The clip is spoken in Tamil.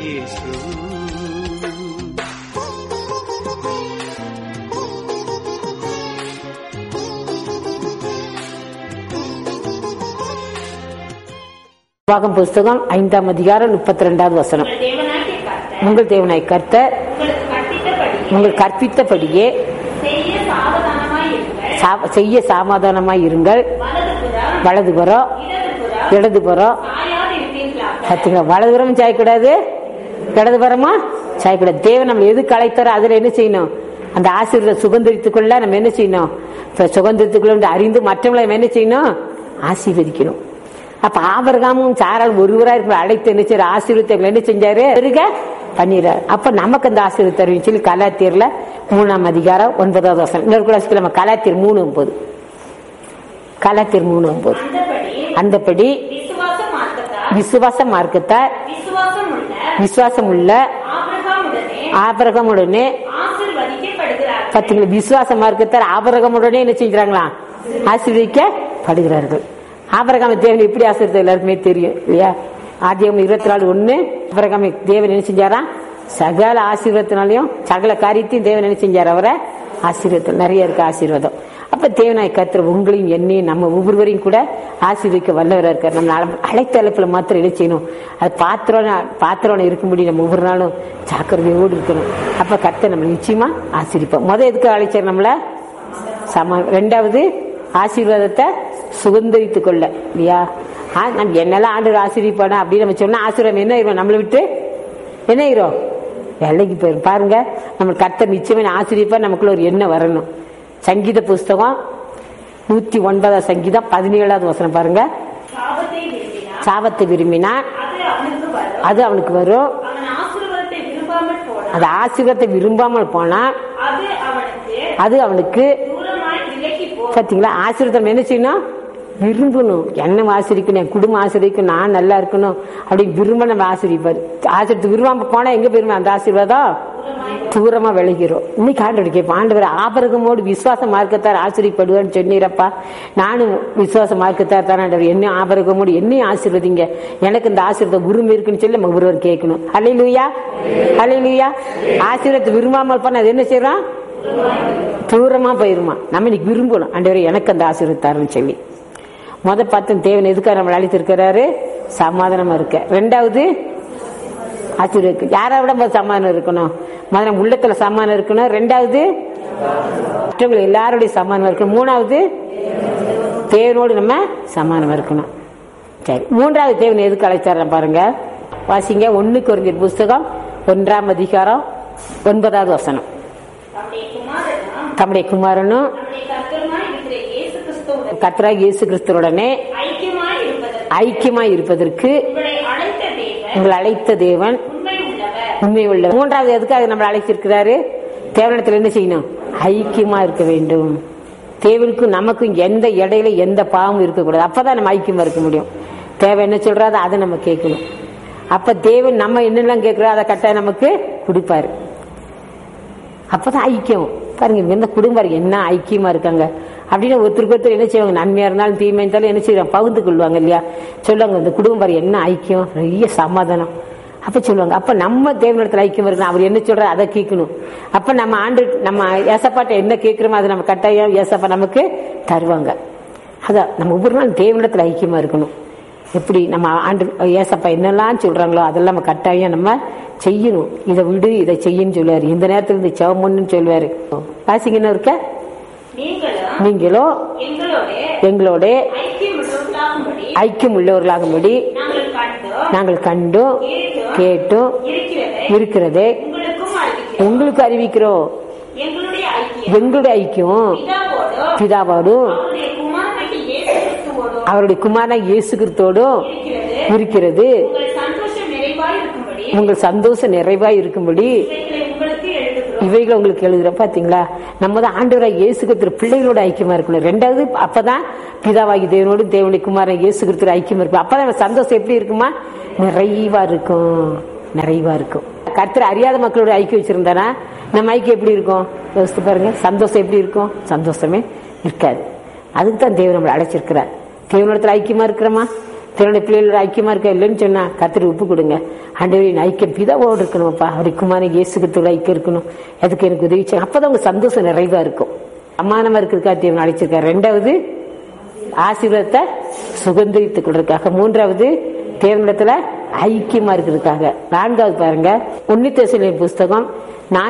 பாகம் புஸ்தகம் ஐந்தாம் அதிகாரம் முப்பத்தி ரெண்டாவது வசனம் உங்கள் தேவனாகிய கர்த்தர் உங்கள் தேவனாய் கர்த்தர் உங்களுக்கு கற்பித்தபடியே உங்கள் கற்பித்தபடியே செய்ய சாவதானமாய் இருங்கள் சா- செய்ய சமாதானமாய் இருங்கள் வலதுபுறம் வலதுபுறம் இடதுபுறம் இடதுபுறம் சாயாது இருப்பீர்களாக பார்த்தீங்களா வலதுபுறம் சாயக்கூடாது இடதுபுறமா சாயக்கூடாது தேவன் நம்ம எதுக்கு அழைத்தாரோ அதுல என்ன செய்யணும் அந்த ஆசீர்வாத சுதந்திரத்துக்குள்ள நம்ம என்ன செய்யணும் இப்ப சுதந்திரத்துக்குள்ள வந்து அறிந்து மற்றவங்களை நம்ம என்ன செய்யணும் ஆசீர்வதிக்கணும் அப்ப ஆபரகாமும் சாரால் ஒருவரா இருக்கிற அழைத்து என்ன செய்யற ஆசீர்வத்தை என்ன செஞ்சாரு இருக்க பண்ணிடுறாரு அப்ப நமக்கு அந்த ஆசீர்வாத தருவின்னு சொல்லி கலாத்தியர்ல மூணாம் அதிகாரம் ஒன்பதாவது வசனம் இன்னொரு கிளாஸ்க்கு நம்ம கலாத்தியர் மூணு ஒன்பது கலாத்தியர் மூணு ஒன்பது அந்தபடி அந்தபடி விசுவாச மார்க்கத்தால் விசுவாச மார்க்கத்தார் விசுவாசம் உள்ள விசுவாசம் உள்ள ஆபிரகாமுடனே ஆபரகமுடனே ஆசீர்வதிக்கப்படுகிறார்கள் பத்திங்களா விசுவாச மார்க்கத்தார் ஆபரகமுடனே என்ன செஞ்சாங்களா ஆசீர்வதிக்கப்படுகிறார்கள் ஆபரகாம தேவன் எப்படி ஆசீர்வதித்தார் எல்லாருக்குமே தெரியும் இல்லையா ஆதியம் இருபத்தி நாலு ஒண்ணு ஆபரகாம தேவன் என்ன செஞ்சாரா சகல ஆசீர்வாதத்தினாலையும் சகல காரியத்தையும் தேவன் என்ன செஞ்சார் அவரை ஆசீர்வாதம் நிறைய இருக்கு ஆசீர்வாதம் அப்ப தேவனாய் கத்திர உங்களையும் என்னையும் நம்ம ஒவ்வொருவரையும் கூட ஆசீர்வதிக்க வல்லவரா இருக்கார் நம்ம அழ- அழைத்த அழைப்புல மாத்திரம் என்ன செய்யணும் அது பாத்திரம் பாத்திரம் இருக்கும்படி நம்ம ஒவ்வொரு நாளும் ஜாக்கிரதையோடு இருக்கணும் அப்ப கத்த நம்ம நிச்சயமா ஆசீர்விப்போம் முத எதுக்கு அழைச்சார் நம்மள சம ரெண்டாவது ஆசீர்வாதத்தை சுதந்திரித்துக் கொள்ள இல்லையா ஆ, நம்ம என்னெல்லாம் ஆண்டு ஆசீர்விப்பானா அப்படின்னு நம்ம சொன்னா ஆசீர்வாதம் என்ன ஆயிரும் நம்மளை விட்டு என்ன ஆயிரும் வேலைக்கு போயிரும் பாருங்க நம்ம கர்த்தர் நிச்சயமா ஆசிரியப்பா நமக்குள்ள ஒரு எண்ணம் வரணும் சங்கீத புஸ்தகம் நூத்தி ஒன்பதாம் சங்கீதம் பதினேழாவது வசனம் பாருங்க சாபத்தை விரும்பினார் சாபத்தை விரும்பினா அது அவனுக்கு வரும் அது அவனுக்கு வரும் அவன் ஆசீர்வாதத்தை விரும்பாமல் போனான் அது ஆசீர்வாதத்தை விரும்பாமல் போனா அது அவனுக்கு அது அவனுக்கு தூரமாய் விலகி போ பாத்தீங்களா ஆசீர்வாதம் என்ன செய்யணும் விரும்பணும் என்ன ஆசிரிக்கணும் என் குடும்பம் ஆசிரியக்கும் நான் நல்லா இருக்கணும் அப்படி விரும்ப நம்ம ஆசிரிப்பாரு ஆசிரியத்து விரும்பாம போனா எங்க போயிருமே அந்த ஆசீர்வாதம் தூரமா விளைகிறோம் இன்னைக்கு ஆண்டவர் கேட்போம் ஆண்டவர் ஆபரகமோடு விசுவாச மார்க்கத்தார் ஆசிரியப்படுவார்னு சொன்னீரப்பா நானும் விசுவாச மார்க்கத்தார் தான் ஆண்டவர் என்ன ஆபரகமோடு என்னையும் ஆசீர்வதிங்க எனக்கு இந்த ஆசீர்வாதம் உரிமை இருக்குன்னு சொல்லி நம்ம ஒருவர் கேட்கணும் அலையிலுயா அலையிலுயா ஆசீர்வாதத்தை விரும்பாமல் போனா அது என்ன செய்யறோம் தூரமா போயிருமா நம்ம இன்னைக்கு விரும்பணும் ஆண்டவரே எனக்கு அந்த ஆசீர்வத்தாருன்னு சொல்லி முத பார்த்து தேவன் எதுக்காக நம்மளை அழைத்திருக்கிறாரு சமாதானமா இருக்க ரெண்டாவது ஆசீர்வதிக்கு யாரை விட முதல்ல சமாதானம் இருக்கணும் முதல்ல நம்ம உள்ளத்துல சமாதானம் இருக்கணும் ரெண்டாவது மற்றவங்க எல்லாருடைய சமாதானம் இருக்கணும் மூணாவது தேவனோடு நம்ம சமாதானம் இருக்கணும் சரி மூன்றாவது தேவன் எதுக்கு அழைச்சார பாருங்க வாசிங்க ஒண்ணு குறைஞ்ச புஸ்தகம் ஒன்றாம் அதிகாரம் ஒன்பதாவது வசனம் நம்முடைய குமாரனும் தம்முடைய குமாரனும் நம்முடைய கர்த்தருமாய் இருக்கிற இயேசு கிறிஸ்துவுடன் கத்ரா இயேசு கிறிஸ்துவுடனே ஐக்கியமாய் இருப்பதற்கு ஐக்கியமாய் இருப்பதற்கு உங்களை அழைத்த தேவன் உங்களை அழைத்த தேவன் உண்மை உள்ளவர் உண்மை உள்ள மூன்றாவது எதுக்காக நம்மளை அழைச்சிருக்கிறாரு தேவனத்தில் என்ன செய்யணும் ஐக்கியமா இருக்க வேண்டும் தேவனுக்கும் நமக்கும் எந்த இடையில எந்த பாவமும் இருக்கக்கூடாது அப்பதான் நம்ம ஐக்கியமா இருக்க முடியும் தேவை என்ன சொல்றாதோ அதை நம்ம கேட்கணும் அப்ப தேவன் நம்ம என்னெல்லாம் கேட்கிறோம் அதை கட்டாயம் நமக்கு கொடுப்பாரு அப்பதான் ஐக்கியம் பாருங்க இந்த குடும்பம் என்ன ஐக்கியமா இருக்காங்க அப்படின்னு ஒருத்தருக்கு ஒருத்தர் என்ன செய்வாங்க நன்மையா இருந்தாலும் தீமை இருந்தாலும் என்ன செய்வாங்க பகிர்ந்து கொள்வாங்க இல்லையா சொல்லுவாங்க இந்த குடும்பம் பாரு என்ன ஐக்கியம் நிறைய சமாதானம் அப்ப சொல்லுவாங்க அப்ப நம்ம தேவனிடத்துல ஐக்கியம் இருக்கணும் அவர் என்ன சொல்ற அதை கேட்கணும் அப்ப நம்ம ஆண்டு நம்ம ஏசப்பாட்ட என்ன கேட்கிறோமோ அதை நம்ம கட்டாயம் ஏசப்பா நமக்கு தருவாங்க அதான் நம்ம ஒவ்வொரு நாள் தேவனிடத்துல ஐக்கியமா இருக்கணும் எப்படி நம்ம ஆண்டு ஏசப்பா என்னெல்லாம் சொல்றாங்களோ அதெல்லாம் நம்ம கட்டாயம் நம்ம செய்யணும் இதை விடு இதை செய்யன்னு சொல்லுவாரு இந்த நேரத்துல இந்த செவமன்னு சொல்லுவாரு வாசிங்கன்னு இருக்க நீங்களும் நீங்களோ எங்களோட எங்களோட ஐக்கியம் உள்ளவர்களாகும்படி ஐக்கியம் உள்ளவர்களாகும்படி நாங்கள் கண்டோம் நாங்கள் கண்டும் கேட்டோம் கேட்டும் இருக்கிறதை இருக்கிறதே உங்களுக்கும் அறிவிக்கிறோம் உங்களுக்கு அறிவிக்கிறோம் எங்களுடைய ஐக்கியம் எங்களுடைய ஐக்கியம் பிதாவோடும் பிதாவோடும் அவருடைய குமாரனாகிய இயேசு கிறிஸ்துவோடும் அவருடைய குமாரனா இயேசு கிறிஸ்தோடும் இருக்கிறது இருக்கிறது உங்கள் சந்தோஷம் நிறைவாய் இருக்கும்படி உங்கள் சந்தோஷம் நிறைவாய் இருக்கும்படி இவைகளை உங்களுக்கு எழுதுகிறோம் இவைகளை உங்களுக்கு எழுதுறோம் பாத்தீங்களா நம்ம தான் ஆண்டவராக இயேசு கிறிஸ்து பிள்ளைகளோட ஐக்கியமா இருக்கணும் ரெண்டாவது அப்பதான் பிதாவாகி தேவனோடு தேவனுடைய குமாரன் இயேசு கிறிஸ்து ஐக்கியமா இருக்கும் அப்பதான் நம்ம சந்தோஷம் எப்படி இருக்குமா நிறைவா இருக்கும் நிறைவா இருக்கும் கர்த்தர் அறியாத மக்களோட ஐக்கியம் வச்சிருந்தானா நம்ம ஐக்கியம் எப்படி இருக்கும் யோசித்து பாருங்க சந்தோஷம் எப்படி இருக்கும் சந்தோஷமே இருக்காது அதுக்கு தான் தேவன் நம்மளை அழைச்சிருக்கிறார் தேவனிடத்துல ஐக்கியமா இருக்கிறோமா தன்னுடைய பிள்ளைகளோட ஐக்கியமா இருக்க இல்லைன்னு சொன்னா கத்திரி உப்பு கொடுங்க ஆண்டவரின் ஐக்கியம் பிதாவோடு இருக்கணும்ப்பா அப்படி குமார இயேசுக்கத்தோட ஐக்கியம் இருக்கணும் அதுக்கு எனக்கு உதவி செய்யணும் அப்பதான் உங்க சந்தோஷம் நிறைவா இருக்கும் அம்மானமா இருக்கிறதுக்காக தேவன் அழைச்சிருக்காரு ரெண்டாவது ஆசீர்வாதத்தை சுகந்தரித்துக் கொள்றதுக்காக மூன்றாவது தேவனிடத்துல ஐக்கியமா இருக்கிறதுக்காக நான்காவது பாருங்க உன்னித்தேசலின் புஸ்தகம்